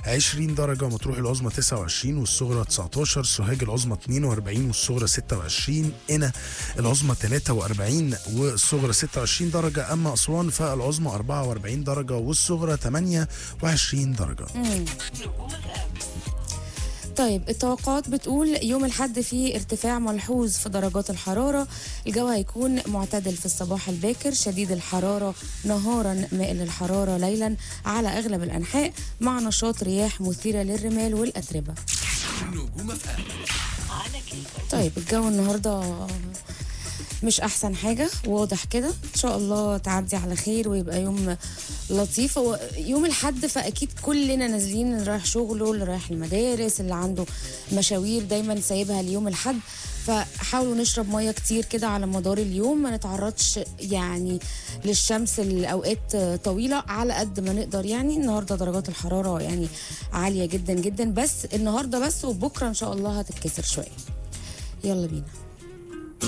20 درجة مطروح العظمى 29 والصغرى 19 سوهاج العظمى 42 والصغرى 26 قنا العظمى 43 والصغرى 26 درجة أما أسوان فالعظمى 44 درجة والصغرى 28 درجة طيب التوقعات بتقول يوم الحد فيه ارتفاع ملحوظ في درجات الحرارة الجو هيكون معتدل في الصباح الباكر شديد الحرارة نهارا مائل الحرارة ليلا على أغلب الأنحاء مع نشاط رياح مثيرة للرمال والأتربة نجوم اف ام طيب الجو النهارده مش احسن حاجه واضح كده ان شاء الله تعدي على خير ويبقى يوم لطيف هو يوم الحد فاكيد كلنا نازلين اللي رايح شغله اللي رايح المدارس اللي عنده مشاوير دايما سايبها ليوم الحد فحاولوا نشرب ميه كتير كده على مدار اليوم ما نتعرضش يعني للشمس الاوقات طويله على قد ما نقدر يعني النهارده درجات الحراره يعني عاليه جدا جدا بس النهارده بس وبكره ان شاء الله هتتكسر شويه يلا بينا